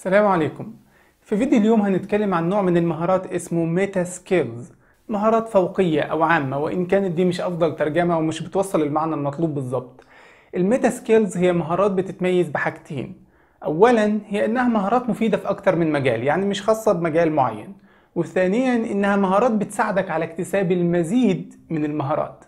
السلام عليكم في فيديو اليوم هنتكلم عن نوع من المهارات اسمه ميتا سكيلز مهارات فوقية أو عامة وإن كانت دي مش أفضل ترجمة ومش بتوصل المعنى المطلوب بالظبط الميتا سكيلز هي مهارات بتتميز بحاجتين أولا هي إنها مهارات مفيدة في أكتر من مجال يعني مش خاصة بمجال معين وثانيا إنها مهارات بتساعدك على اكتساب المزيد من المهارات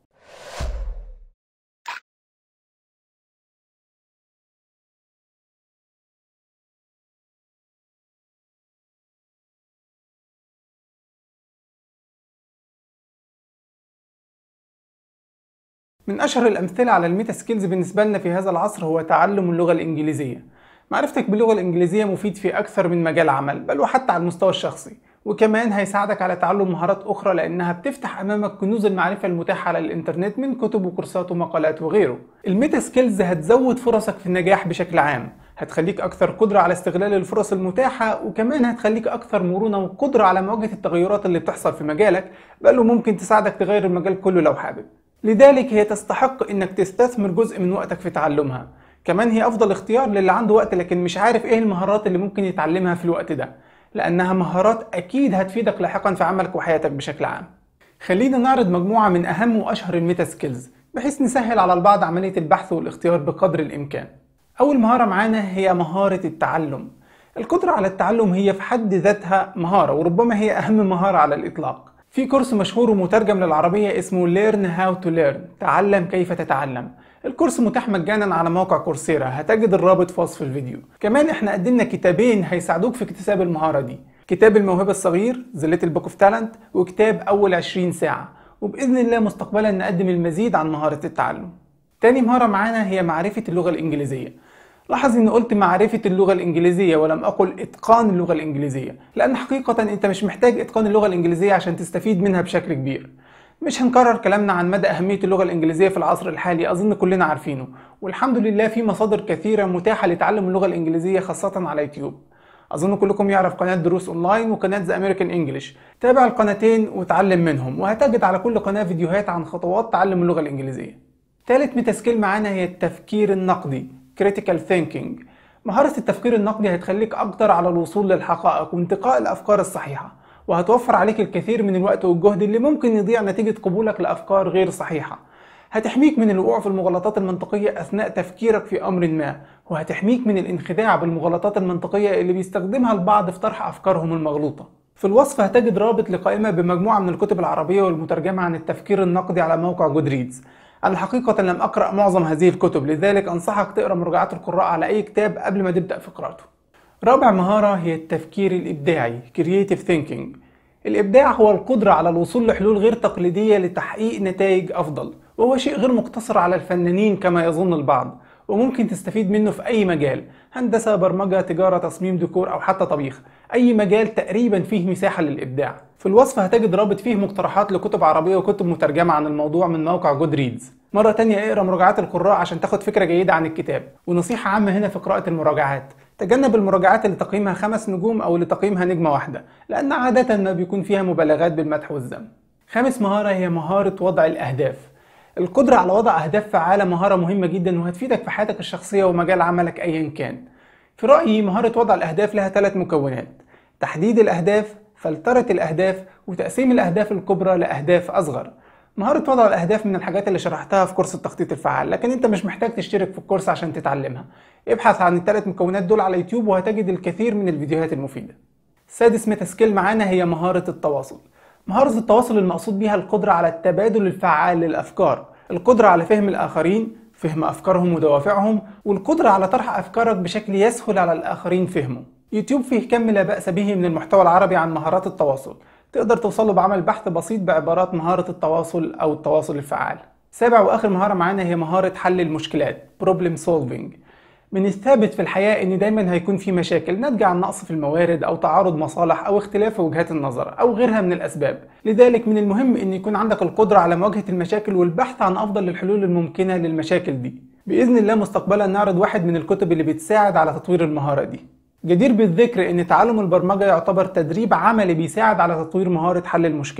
من أشهر الأمثلة على الميتا سكيلز بالنسبة لنا في هذا العصر هو تعلم اللغة الإنجليزية معرفتك باللغة الإنجليزية مفيد في أكثر من مجال عمل بل وحتى على المستوى الشخصي وكمان هيساعدك على تعلم مهارات أخرى لأنها بتفتح أمامك كنوز المعرفة المتاحة على الإنترنت من كتب وكورسات ومقالات وغيره الميتا سكيلز هتزود فرصك في النجاح بشكل عام هتخليك أكثر قدرة على استغلال الفرص المتاحة وكمان هتخليك أكثر مرونة وقدرة على مواجهة التغيرات اللي بتحصل في مجالك بل وممكن تساعدك تغير المجال كله لو حابب لذلك هي تستحق انك تستثمر جزء من وقتك في تعلمها كمان هي افضل اختيار للي عنده وقت لكن مش عارف ايه المهارات اللي ممكن يتعلمها في الوقت ده لانها مهارات اكيد هتفيدك لاحقا في عملك وحياتك بشكل عام خلينا نعرض مجموعة من اهم واشهر الميتا سكيلز بحيث نسهل على البعض عملية البحث والاختيار بقدر الامكان اول مهارة معانا هي مهارة التعلم القدرة على التعلم هي في حد ذاتها مهارة وربما هي اهم مهارة على الاطلاق في كورس مشهور ومترجم للعربية اسمه Learn How to Learn تعلم كيف تتعلم الكورس متاح مجانا على موقع كورسيرا هتجد الرابط في وصف الفيديو كمان احنا قدمنا كتابين هيساعدوك في اكتساب المهارة دي كتاب الموهبة الصغير The Little Book of Talent وكتاب أول 20 ساعة وبإذن الله مستقبلا نقدم المزيد عن مهارة التعلم تاني مهارة معانا هي معرفة اللغة الإنجليزية لاحظ اني قلت معرفة اللغة الانجليزية ولم اقل اتقان اللغة الانجليزية لان حقيقة انت مش محتاج اتقان اللغة الانجليزية عشان تستفيد منها بشكل كبير مش هنكرر كلامنا عن مدى أهمية اللغة الإنجليزية في العصر الحالي أظن كلنا عارفينه والحمد لله في مصادر كثيرة متاحة لتعلم اللغة الإنجليزية خاصة على يوتيوب أظن كلكم يعرف قناة دروس أونلاين وقناة ذا أمريكان إنجليش تابع القناتين وتعلم منهم وهتجد على كل قناة فيديوهات عن خطوات تعلم اللغة الإنجليزية تالت ميتاسكيل معانا هي التفكير النقدي critical thinking مهارة التفكير النقدي هتخليك أقدر على الوصول للحقائق وانتقاء الأفكار الصحيحة وهتوفر عليك الكثير من الوقت والجهد اللي ممكن يضيع نتيجة قبولك لأفكار غير صحيحة هتحميك من الوقوع في المغالطات المنطقية أثناء تفكيرك في أمر ما وهتحميك من الانخداع بالمغالطات المنطقية اللي بيستخدمها البعض في طرح أفكارهم المغلوطة في الوصف هتجد رابط لقائمة بمجموعة من الكتب العربية والمترجمة عن التفكير النقدي على موقع جودريدز أنا حقيقة لم أقرأ معظم هذه الكتب لذلك أنصحك تقرأ مراجعات القراء على أي كتاب قبل ما تبدأ في قراءته رابع مهارة هي التفكير الإبداعي Creative Thinking الإبداع هو القدرة على الوصول لحلول غير تقليدية لتحقيق نتائج أفضل وهو شيء غير مقتصر على الفنانين كما يظن البعض وممكن تستفيد منه في أي مجال هندسة برمجة تجارة تصميم ديكور أو حتى طبيخ أي مجال تقريبا فيه مساحة للإبداع في الوصف هتجد رابط فيه مقترحات لكتب عربية وكتب مترجمة عن الموضوع من موقع جود ريدز مرة تانية اقرا مراجعات القراء عشان تاخد فكرة جيدة عن الكتاب ونصيحة عامة هنا في قراءة المراجعات تجنب المراجعات اللي تقييمها خمس نجوم أو اللي تقييمها نجمة واحدة لأن عادة ما بيكون فيها مبالغات بالمدح والذم خامس مهارة هي مهارة وضع الأهداف القدرة على وضع أهداف فعالة مهارة مهمة جدا وهتفيدك في حياتك الشخصية ومجال عملك أيا كان في رأيي مهارة وضع الأهداف لها ثلاث مكونات تحديد الأهداف فلترة الأهداف وتقسيم الأهداف الكبرى لأهداف أصغر مهارة وضع الأهداف من الحاجات اللي شرحتها في كورس التخطيط الفعال لكن أنت مش محتاج تشترك في الكورس عشان تتعلمها ابحث عن الثلاث مكونات دول على يوتيوب وهتجد الكثير من الفيديوهات المفيدة سادس ميتا سكيل معانا هي مهارة التواصل مهارة التواصل المقصود بها القدرة على التبادل الفعال للأفكار القدرة على فهم الآخرين فهم أفكارهم ودوافعهم والقدرة على طرح أفكارك بشكل يسهل على الآخرين فهمه يوتيوب فيه كم لا بأس به من المحتوى العربي عن مهارات التواصل تقدر توصله بعمل بحث بسيط بعبارات مهارة التواصل أو التواصل الفعال سابع وآخر مهارة معانا هي مهارة حل المشكلات Problem Solving من الثابت في الحياة إن دايما هيكون في مشاكل ناتجة عن نقص في الموارد أو تعارض مصالح أو اختلاف في وجهات النظر أو غيرها من الأسباب لذلك من المهم إن يكون عندك القدرة على مواجهة المشاكل والبحث عن أفضل الحلول الممكنة للمشاكل دي بإذن الله مستقبلا نعرض واحد من الكتب اللي بتساعد على تطوير المهارة دي جدير بالذكر ان تعلم البرمجة يعتبر تدريب عملي بيساعد على تطوير مهارة حل المشكلات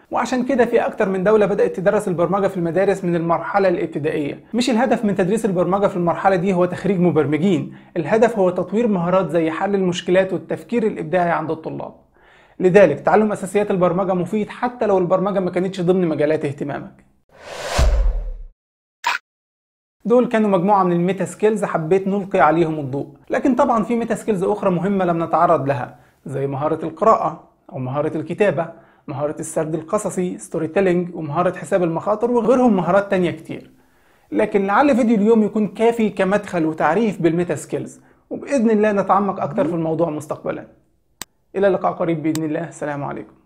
وعشان كده في أكتر من دولة بدأت تدرس البرمجة في المدارس من المرحلة الابتدائية مش الهدف من تدريس البرمجة في المرحلة دي هو تخريج مبرمجين الهدف هو تطوير مهارات زي حل المشكلات والتفكير الإبداعي عند الطلاب لذلك تعلم أساسيات البرمجة مفيد حتى لو البرمجة ما كانتش ضمن مجالات اهتمامك دول كانوا مجموعة من الميتا سكيلز حبيت نلقي عليهم الضوء لكن طبعا في ميتا سكيلز أخرى مهمة لم نتعرض لها زي مهارة القراءة أو مهارة الكتابة مهارة السرد القصصي ستوري تيلينج ومهارة حساب المخاطر وغيرهم مهارات تانية كتير لكن لعل فيديو اليوم يكون كافي كمدخل وتعريف بالميتا سكيلز وبإذن الله نتعمق أكتر في الموضوع مستقبلا إلى اللقاء قريب بإذن الله السلام عليكم